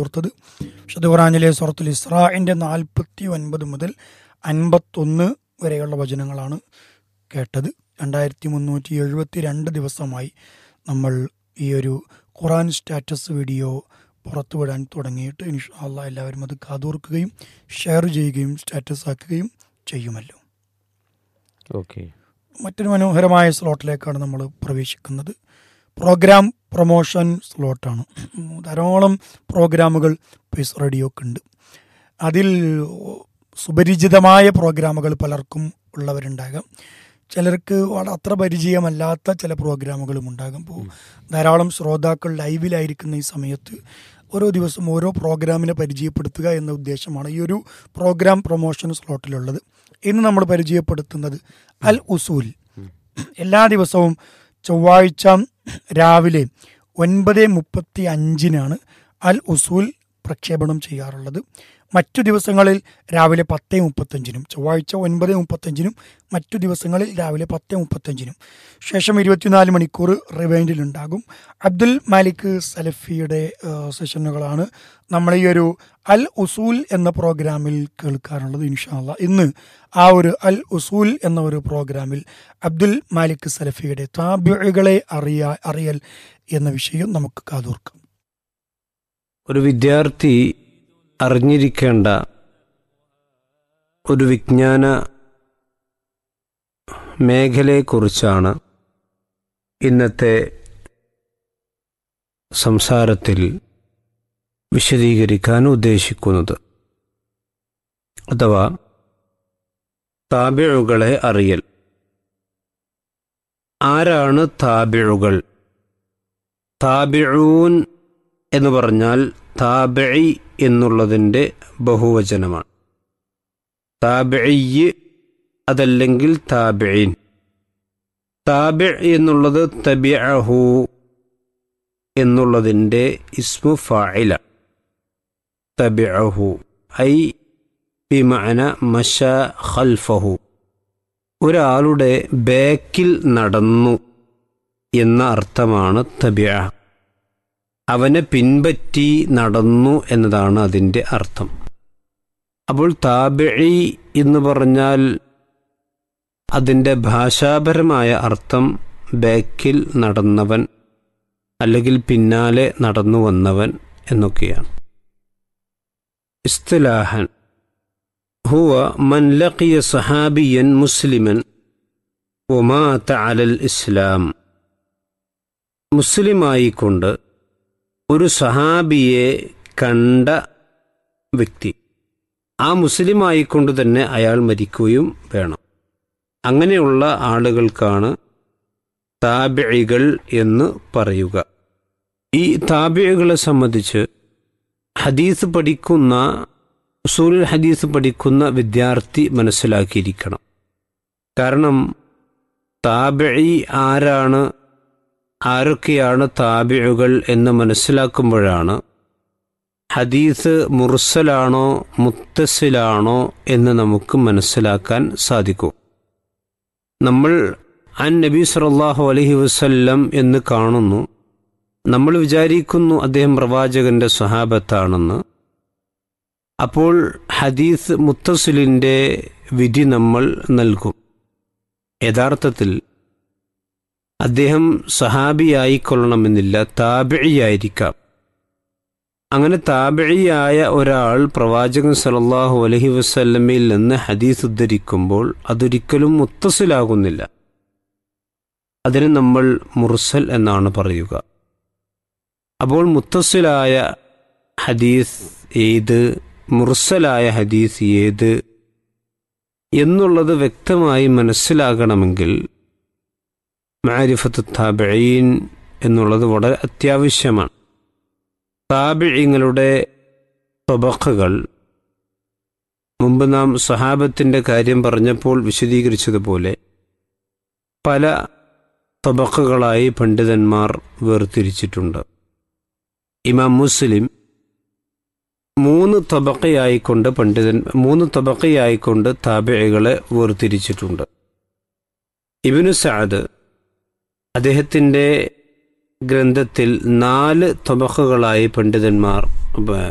കാതോർത്തത് വിശുദ്ധ ഖുറാനിലെ സുറത്തുൽ ഇസ്രാഇൻ്റെ നാൽപ്പത്തി ഒൻപത് മുതൽ അൻപത്തൊന്ന് വരെയുള്ള വചനങ്ങളാണ് കേട്ടത് രണ്ടായിരത്തി മുന്നൂറ്റി എഴുപത്തി രണ്ട് ദിവസമായി നമ്മൾ ഈ ഒരു ഖുറാൻ സ്റ്റാറ്റസ് വീഡിയോ പുറത്തുവിടാൻ തുടങ്ങിയിട്ട് ഇൻഷാല്ല എല്ലാവരും അത് കാതോർക്കുകയും ഷെയർ ചെയ്യുകയും സ്റ്റാറ്റസ് ആക്കുകയും ചെയ്യുമല്ലോ ഓക്കെ മറ്റൊരു മനോഹരമായ സ്ലോട്ടിലേക്കാണ് നമ്മൾ പ്രവേശിക്കുന്നത് പ്രോഗ്രാം പ്രൊമോഷൻ സ്ലോട്ടാണ് ധാരാളം പ്രോഗ്രാമുകൾ പീസ് റേഡിയോക്കുണ്ട് അതിൽ സുപരിചിതമായ പ്രോഗ്രാമുകൾ പലർക്കും ഉള്ളവരുണ്ടാകാം ചിലർക്ക് വള- അത്ര പരിചയമല്ലാത്ത ചില പ്രോഗ്രാമുകളും ഉണ്ടാകും ഇപ്പോൾ ധാരാളം ശ്രോതാക്കൾ ലൈവിലായിരിക്കുന്ന ഈ സമയത്ത് ഓരോ ദിവസം ഓരോ പ്രോഗ്രാമിനെ പരിചയപ്പെടുത്തുക എന്ന ഉദ്ദേശമാണ് ഈ ഒരു പ്രോഗ്രാം പ്രൊമോഷൻ സ്ലോട്ടിലുള്ളത് ഇന്ന് നമ്മൾ പരിചയപ്പെടുത്തുന്നത് അൽ ഉസൂൽ എല്ലാ ദിവസവും ചൊവ്വാഴ്ച രാവിലെ ഒൻപത് മുപ്പത്തി അഞ്ചിനാണ് അൽ ഉസൂൽ പ്രക്ഷേപണം ചെയ്യാറുള്ളത് മറ്റു ദിവസങ്ങളിൽ രാവിലെ പത്ത് മുപ്പത്തഞ്ചിനും ചൊവ്വാഴ്ച ഒൻപത് മുപ്പത്തഞ്ചിനും മറ്റു ദിവസങ്ങളിൽ രാവിലെ പത്ത് മുപ്പത്തഞ്ചിനും ശേഷം ഇരുപത്തിനാല് മണിക്കൂർ റിവൈൻഡിലുണ്ടാകും അബ്ദുൽ മാലിക് സലഫിയുടെ ഏഹ്, സെഷനുകളാണ് നമ്മൾ ഈ ഒരു അൽ ഉസൂൽ എന്ന പ്രോഗ്രാമിൽ കേൾക്കാറുള്ളത് ഇൻഷാല്ല ഇന്ന് ആ ഒരു അൽ ഉസൂൽ എന്ന ഒരു പ്രോഗ്രാമിൽ അബ്ദുൽ മാലിക് സലഫിയുടെ താബ്യകളെ അറിയാ അറിയൽ എന്ന വിഷയം നമുക്ക് കാതോർക്കാം ഒരു വിദ്യാർത്ഥി അറിഞ്ഞിരിക്കേണ്ട ഒരു വിജ്ഞാന മേഖലയെക്കുറിച്ചാണ് ഇന്നത്തെ സംസാരത്തിൽ വിശദീകരിക്കാൻ ഉദ്ദേശിക്കുന്നത് അഥവാ താബിഴുകളെ അറിയൽ ആരാണ് താബിഴുകൾ താബിഴൂൻ എന്ന് പറഞ്ഞാൽ താബിഴി എന്നുള്ളതിൻ്റെ ബഹുവചനമാണ് താബിഴി അതല്ലെങ്കിൽ താബിഴീൻ താബി എന്നുള്ളത് തബിഅഹു എന്നുള്ളതിൻ്റെ ഇസ്മു ഫായില തബിഅഹു ഐ ബിമഅന മഷ ഖൽഫഹു ഒരാളുടെ ബാക്കിൽ നടന്നു എന്ന അർത്ഥമാണ് തബിഅ അവനെ പിൻപറ്റി നടന്നു എന്നതാണ് അതിൻ്റെ അർത്ഥം അപ്പോൾ താബിഴി എന്ന് പറഞ്ഞാൽ അതിൻ്റെ ഭാഷാപരമായ അർത്ഥം ബാക്കിൽ നടന്നവൻ അല്ലെങ്കിൽ പിന്നാലെ നടന്നു വന്നവൻ എന്നൊക്കെയാണ് ഇസ്തിലാഹൻ ഹുവ മൻ ലഖിയ സഹാബിയൻ മുസ്ലിമൻ ഒമാത അലൽ ഇസ്ലാം മുസ്ലിമായിക്കൊണ്ട് ഒരു സഹാബിയെ കണ്ട വ്യക്തി ആ മുസ്ലിമായിക്കൊണ്ട് തന്നെ അയാൾ മരിക്കുകയും വേണം അങ്ങനെയുള്ള ആളുകൾക്കാണ് താബിഴികൾ എന്ന് പറയുക ഈ താബിഴികളെ സംബന്ധിച്ച് ഹദീസ് പഠിക്കുന്ന ഉസൂൽ ഹദീസ് പഠിക്കുന്ന വിദ്യാർത്ഥി മനസ്സിലാക്കിയിരിക്കണം കാരണം താബിഴി ആരാണ് ആരൊക്കെയാണ് താബിഴുകൾ എന്ന് മനസ്സിലാക്കുമ്പോഴാണ് ഹദീസ് മുർസലാണോ മുത്തസിലാണോ എന്ന് നമുക്ക് മനസ്സിലാക്കാൻ സാധിക്കും നമ്മൾ അൻ നബി സല്ലല്ലാഹു അലൈഹി വസല്ലം എന്ന് കാണുന്നു നമ്മൾ വിചാരിക്കുന്നു അദ്ദേഹം പ്രവാചകന്റെ സ്വഹാബത്താണെന്ന് അപ്പോൾ ഹദീസ് മുത്തസിലിൻ്റെ വിധി നമ്മൾ നൽകും യഥാർത്ഥത്തിൽ അദ്ദേഹം സഹാബിയായിക്കൊള്ളണമെന്നില്ല താബിഴിയായിരിക്കാം അങ്ങനെ താബിഴിയായ ഒരാൾ പ്രവാചകൻ സല്ലല്ലാഹു അലൈഹി വസല്ലമയിൽ നിന്ന് ഹദീസ് ഉദ്ധരിക്കുമ്പോൾ അതൊരിക്കലും മുത്തസിലാകുന്നില്ല അതിന് നമ്മൾ മുർസൽ എന്നാണ് പറയുക അപ്പോൾ മുത്തസിലായ ഹദീസ് ഏത് മുർസലായ ഹദീസ് ഏത് എന്നുള്ളത് വ്യക്തമായി മനസ്സിലാകണമെങ്കിൽ മാരിഫത്ത് താബിഴീൻ എന്നുള്ളത് വളരെ അത്യാവശ്യമാണ് താബിഴിങ്ങളുടെ തൊബക്കകൾ മുമ്പ് നാം സഹാബത്തിൻ്റെ കാര്യം പറഞ്ഞപ്പോൾ വിശദീകരിച്ചതുപോലെ പല തൊബക്കകളായി പണ്ഡിതന്മാർ വേർതിരിച്ചിട്ടുണ്ട് ഇമാം മുസ്ലിം മൂന്ന് തബക്കയായിക്കൊണ്ട് പണ്ഡിതൻ മൂന്ന് തബക്കയായിക്കൊണ്ട് താബിഴികളെ വേർതിരിച്ചിട്ടുണ്ട് ഇബിനു സഅദ് അദ്ദേഹത്തിൻ്റെ ഗ്രന്ഥത്തിൽ നാല് തബക്കകളായി പണ്ഡിതന്മാർ